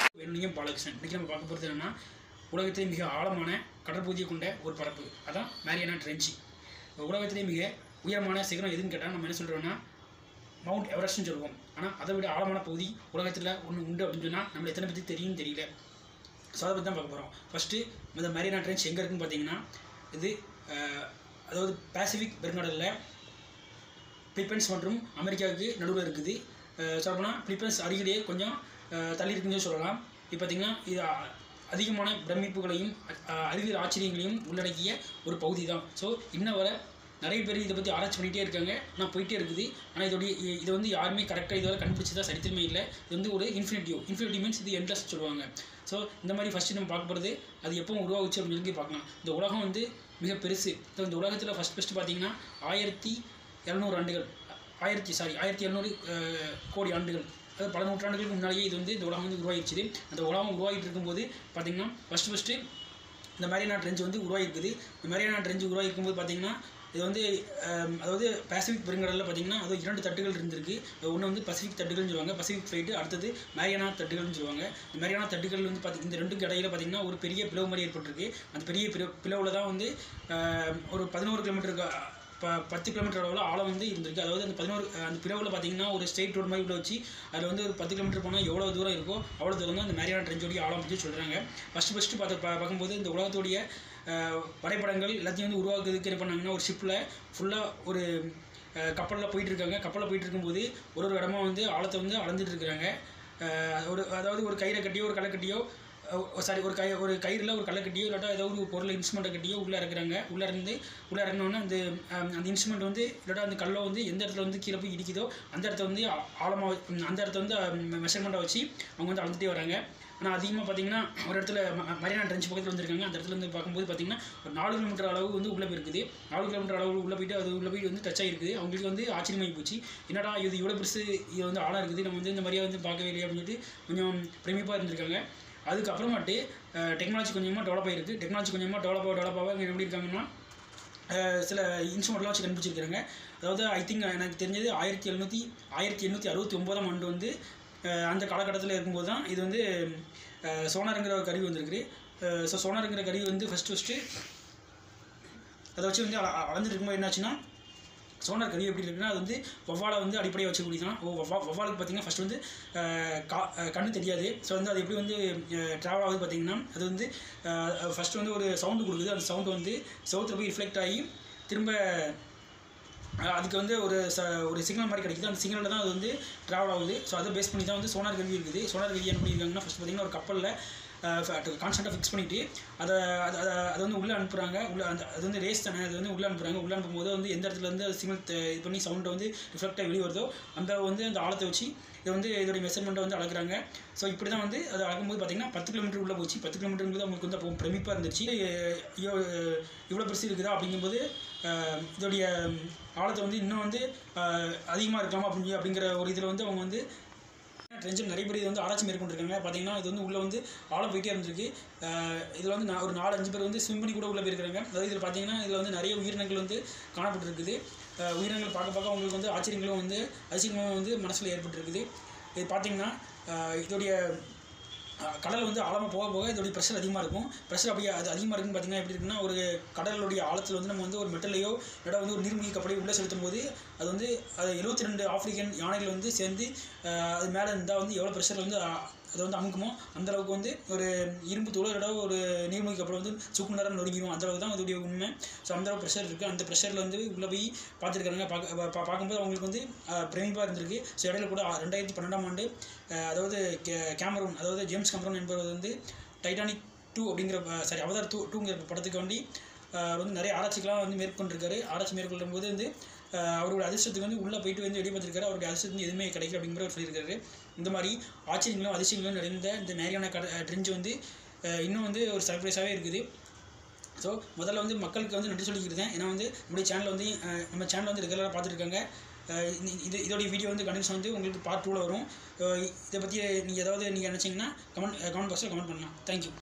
வெண்ணியம் பாலகிருஷ்ணன் இன்றைக்கி நம்ம பார்க்க போகிறது என்னன்னா உலகத்திலே மிக ஆழமான கடற்பகுதியை கொண்ட ஒரு பரப்பு அதான் மேரியானா ட்ரென்ச்சி உலகத்திலே மிக உயரமான சிகரம் எதுன்னு கேட்டால் நம்ம என்ன சொல்கிறோம்னா மவுண்ட் எவரெஸ்ட்னு சொல்லுவோம் ஆனால் அதை விட ஆழமான பகுதி உலகத்தில் ஒன்று உண்டு அப்படின்னு சொன்னால் நம்மளை எத்தனை பற்றி தெரியும்னு தெரியல ஸோ அதை பற்றி தான் பார்க்க போகிறோம் ஃபஸ்ட்டு இந்த மேரியானா ட்ரென்ச் எங்கே இருக்குன்னு பார்த்தீங்கன்னா இது அஹ், அதாவது பசிபிக் பெருங்கடலில் பிலிப்பைன்ஸ் மற்றும் அமெரிக்காவுக்கு நடுவில் இருக்குது சொல்லப்போனால் பிலிப்பைன்ஸ் அருகிலேயே கொஞ்சம் அஹ், தள்ளி இருக்குன்னு சொல்லலாம் இப்போ பார்த்தீங்கன்னா இது அ- அதிகமான பிரமிப்புகளையும் அ- அறிவியல் ஆச்சரியங்களையும் உள்ளடக்கிய ஒரு பகுதி தான் ஸோ இன்ன வரை நிறைய பேர் இதை பற்றி ஆராய்ச்சி பண்ணிகிட்டே இருக்காங்க ஆனால் போயிட்டே இருக்குது ஆனால் இதோடைய இ- இது வந்து யாருமே கரெக்டாக இதுவரை கண்டுபிடிச்சதா சரித்திரமே இல்லை இது வந்து ஒரு இன்ஃபினிட்டிவ் இன்ஃபினிட்டி மீன்ஸ் இது என்ட்லஸ் சொல்லுவாங்க ஸோ இந்த மாதிரி ஃபஸ்ட்டு நம்ம பார்க்க போகிறது அது எப்போ உருவாகுச்சு அப்படின்னு சொல்லி பார்க்கலாம் இந்த உலகம் வந்து மிக பெருசு ஸோ இந்த உலகத்தில் ஃபஸ்ட் ஃபஸ்ட்டு பார்த்தீங்கன்னா ஆயிரத்தி இரநூறு ஆண்டுகள் ஆயிரத்தி சாரி ஆயிரத்தி இரநூறு கோடி ஆண்டுகள் அதாவது பல நூற்றாண்டுகளுக்கு முன்னாடியே இது வந்து இந்த உலகம் வந்து உருவாகிடுச்சு அந்த உலகம் உருவாகிட்டு இருக்கும்போது பார்த்தீங்கன்னா ஃபஸ்ட்டு ஃபஸ்ட்டு இந்த மேரியானா ட்ரெஞ்ச் வந்து உருவாகிருக்குது இந்த மேரியானா ட்ரெஞ்ச் உருவாகிருக்கும்போது பார்த்தீங்கன்னா இது வந்து அஹ், அதாவது பசிபிக் பெருங்கடலில் பார்த்தீங்கன்னா அது இரண்டு தட்டுகள் இருந்திருக்கு ஒன்று வந்து பசிபிக் தட்டுகள்னு சொல்லுவாங்க பசிபிக் ஃப்ளைட்டு அடுத்தது மேரியானா தட்டுகள்னு சொல்லுவாங்க இந்த மேரியானா தட்டுகள் வந்து பார்த்தி இந்த ரெண்டுக்கு இடையில பார்த்தீங்கன்னா ஒரு பெரிய பிளவு மாதிரி ஏற்பட்டிருக்கு அந்த பெரிய பிளவு பிளவில் தான் வந்து அஹ், ஒரு பதினோரு கிலோமீட்டருக்கு ப பத்து கிலோமீட்டர் அளவில் ஆழம் வந்து இருந்திருக்கு அதாவது அந்த பதினோரு அந்த பிளவில் பார்த்தீங்கன்னா ஒரு ஸ்ட்ரெயிட் ரோடு மாதிரி உள்ள வச்சு அதில் வந்து ஒரு பத்து கிலோமீட்டர் போனால் எவ்வளோ தூரம் இருக்கோ அவ்வளோ தூரம் தான் அந்த மேரியான ட்ரெஞ்சோடைய ஆழம் பற்றி சொல்கிறாங்க ஃபஸ்ட்டு ஃபஸ்ட்டு பார்த்து பா- பார்க்கும்போது இந்த உலகத்துடைய அஹ், வரைபடங்கள் எல்லாத்தையும் வந்து உருவாக்குறதுக்கு என்ன பண்ணாங்கன்னா ஒரு ஷிப்பில் ஃபுல்லாக ஒரு கப்பலில் போயிட்டு இருக்காங்க கப்பலில் போயிட்டு இருக்கும்போது ஒரு ஒரு இடமா வந்து ஆழத்தை வந்து அளந்துட்டு இருக்கிறாங்க அஹ், ஒரு அதாவது ஒரு கயிறை கட்டியோ ஒரு களை கட்டியோ சாரி ஒரு கை ஒரு கயிறில் ஒரு கல்லை கட்டியோ இல்லாட்டா ஏதோ ஒரு பொருளை இன்ஸ்ட்ருமெண்ட்டை கட்டியோ உள்ளே இறக்குறாங்க உள்ளே இருந்து உள்ளே இறங்கினோன்னே அந்த அஹ், அந்த இன்ஸ்ட்ருமெண்ட் வந்து இல்லாட்டா அந்த கல்லை வந்து எந்த இடத்துல வந்து கீழே போய் இடிக்குதோ அந்த இடத்த வந்து ஆ- ஆழமா வ- அந்த இடத்த வந்து மெஷர்மெண்ட்டை வச்சு அவங்க வந்து அளந்துட்டே வராங்க ஆனால் அதிகமாக பார்த்தீங்கன்னா ஒரு இடத்துல ம- மரியானா ட்ரெஞ்ச் பக்கத்தில் வந்திருக்காங்க அந்த இடத்துல வந்து பார்க்கும்போது பார்த்தீங்கன்னா ஒரு நாலு கிலோமீட்டர் அளவு வந்து உள்ளே போயிருக்குது நாலு கிலோமீட்டர் அளவு உள்ளே போயிட்டு அது உள்ளே போய் வந்து டச் ஆகிருக்குது அவங்களுக்கு வந்து ஆச்சரியமாகி போச்சு என்னடா இது இவ்வளோ பெருசு இது வந்து ஆழம் இருக்குது நம்ம வந்து இந்த மாதிரியே வந்து பார்க்கவே இல்லையே அப்படின்னு சொல்லிட்டு கொஞ்சம் பிரமிப்பாக இருந்திருக்காங்க அதுக்கப்புறமாட்டு டெக்னாலஜி கொஞ்சமாக டெவலப் ஆகிருக்கு டெக்னாலஜி கொஞ்சமாக டெவலப் ஆக டெவலப் ஆக இங்க எப்படி இருக்காங்கன்னா அஹ் சில இன்ஸ்ட்ருமெண்ட்லாம் வச்சு கண்டுபிடிச்சிருக்காங்க அதாவது ஐ திங்க் எனக்கு தெரிஞ்சது ஆயிரத்தி எழுநூற்றி ஆயிரத்தி எண்ணூற்றி அறுபத்தி ஒம்போதாம் ஆண்டு வந்து அஹ் அந்த காலகட்டத்தில் இருக்கும்போது தான் இது வந்து அஹ் சோனாருங்கிற ஒரு கருவி வந்திருக்கு ஸோ சோனாருங்கிற கருவி வந்து ஃபஸ்ட்டு ஃபஸ்ட்டு அதை வச்சு வந்து அள- அளந்துட்டு இருக்கும்போது என்னாச்சுன்னா சோனார் கருவி எப்படி இருக்குன்னா அது வந்து வவ்வாலை வந்து அடிப்படையாக வச்சக்கூடிய தான் ஓ வவ்வா வவ்வாலுக்கு பார்த்தீங்கன்னா ஃபஸ்ட் வந்து அஹ், கா அஹ், கண்ணு தெரியாது ஸோ வந்து அது எப்படி வந்து ட்ராவல் ஆகுது பார்த்தீங்கன்னா அது வந்து ஃபஸ்ட்டு வந்து ஒரு சவுண்டு கொடுக்குது அந்த சவுண்டு வந்து சவுத்தில் போய் ரிஃப்ளெக்ட் ஆகி திரும்ப அஹ், அதுக்கு வந்து ஒரு ச ஒரு சிக்னல் மாதிரி கிடைக்குது அந்த சிக்னலில் தான் அது வந்து ட்ராவல் ஆகுது ஸோ அதை பேஸ் பண்ணி தான் வந்து சோனார் கருவி இருக்குது சோனார் கருவி என்ன பண்ணியிருக்காங்கன்னா ஃபஸ்ட் பார்த்தீங்கன்னா ஒரு கப்பலில் கான்ஸ்டண்ட்டாக ஃபிக்ஸ் பண்ணிவிட்டு அதை அதை அதை அதை வந்து உள்ளே அனுப்புகிறாங்க உள்ள அந்த அது வந்து ரேஸ் தானே அது வந்து உள்ளே அனுப்புகிறாங்க உள்ளே அனுப்பும்போது வந்து எந்த இடத்துல இருந்து சிக்னல் இது பண்ணி சவுண்டை வந்து ரிஃப்ளெக்டாக வெளியே வருதோ அந்த வந்து அந்த ஆழத்தை வச்சு இதை வந்து இதோடைய மெஷர்மெண்ட்டை வந்து அளக்குறாங்க ஸோ இப்படி தான் வந்து அதை அளக்கும்போது பார்த்தீங்கன்னா பத்து கிலோமீட்டர் உள்ளே போச்சு பத்து கிலோமீட்டருங்கிறது அவங்களுக்கு வந்து அப்போ பிரமிப்பாக இருந்துச்சு ஐயோ இவ்வளோ பெருசு இருக்குதா அப்படிங்கும்போது அஹ், இதோடைய ஆழத்தை வந்து இன்னும் வந்து அதிகமாக இருக்கலாமா அப்படி அப்படிங்கிற ஒரு இதில் வந்து அவங்க வந்து ட்ரெஞ்சில் நிறைய பேர் இது வந்து ஆராய்ச்சி மேற்கொண்டிருக்காங்க பார்த்தீங்கன்னா இது வந்து உள்ளே வந்து ஆழம் போயிட்டே இருந்திருக்கு இதில் வந்து நான் ஒரு நாலு அஞ்சு பேர் வந்து ஸ்விம் பண்ணி கூட உள்ளே போயிருக்காங்க அதாவது இதில் பார்த்தீங்கன்னா இதில் வந்து நிறைய உயிரினங்கள் வந்து காணப்பட்டிருக்குது அஹ் உயிரினங்கள் பார்க்க பார்க்க அவங்களுக்கு வந்து ஆச்சரியங்களும் வந்து அதிசயங்களும் வந்து மனசில் ஏற்பட்டிருக்குது இது பார்த்தீங்கன்னா அஹ் இதோடைய அஹ் கடல் வந்து ஆழமாக போக போக இதோடைய ப்ரெஷர் அதிகமாக இருக்கும் ப்ரெஷர் அப்படியே அது அதிகமாக இருக்குன்னு பார்த்தீங்கன்னா எப்படி இருக்குன்னா ஒரு கடலுடைய ஆழத்தில் வந்து நம்ம வந்து ஒரு மெட்டலையோ இல்லாட்டா வந்து ஒரு நீர்மூழ்கி கப்பலையோ உள்ளே செலுத்தும் போது அது வந்து அது எழுபத்தி ரெண்டு ஆப்பிரிக்கன் யானைகள் வந்து சேர்ந்து அஹ் அது மேலே இருந்தால் வந்து எவ்வளோ ப்ரெஷர் வந்து அஹ், அதை வந்து அமுக்குமோ அந்த அளவுக்கு வந்து ஒரு இரும்பு தூளோ இல்லாட்டா ஒரு நீர்மூழ்கி கப்பல் வந்து சுக்கு நேரம் நொறுங்கிடும் அந்த அளவுக்கு தான் அதோடைய உண்மை ஸோ அந்த அளவு ப்ரெஷர் இருக்குது அந்த ப்ரெஷரில் வந்து உள்ளே போய் பார்த்துருக்காங்க பார்க்க பா- பா- பார்க்கும்போது அவங்களுக்கு வந்து பிரமிப்பாக இருந்திருக்கு ஸோ இடையில கூட ரெண்டாயிரத்தி பன்னெண்டாம் ஆண்டு அஹ், அதாவது கே- கேமரூன் அதாவது ஜேம்ஸ் கேமரூன் என்பவர் வந்து டைட்டானிக் டூ அப்படிங்கிற சாரி அவதார் டூ டூங்கிற படத்துக்கு வேண்டி அஹ், வந்து நிறைய ஆராய்ச்சிக்கெலாம் வந்து மேற்கொண்டிருக்காரு ஆராய்ச்சி மேற்கொள்ளும் போது வந்து அஹ், அவரோட அதிர்ஷ்டத்துக்கு வந்து உள்ளே போயிட்டு வந்து வெளியே பார்த்துருக்காரு அவருடைய அதிர்ஷ்டத்துக்கு எதுவுமே கிடைக்கல அப்படிங்கிற அவர் சொல்லியிருக்காரு இந்த மாதிரி ஆச்சரியங்களும் அதிசயங்களும் நிறைந்த இந்த மேரியான கட ட்ரிஞ்சு வந்து அஹ், இன்னும் வந்து ஒரு சர்ப்ரைஸாகவே இருக்குது ஸோ முதல்ல வந்து மக்களுக்கு வந்து நன்றி சொல்லிக்கிறேன் ஏன்னா வந்து நம்முடைய சேனல் வந்து அஹ், நம்ம சேனல் வந்து ரெகுலராக பார்த்துருக்காங்க இது இதோடைய வீடியோ வந்து கண்டிப்பாக வந்து உங்களுக்கு பார்ட் டூவில் வரும் அஹ் இதை பற்றி நீங்கள் ஏதாவது நீங்கள் நினச்சிங்கன்னா கமெண்ட் கமெண்ட் பாக்ஸில் கமெண்ட் பண்ணலாம் தேங்க்யூ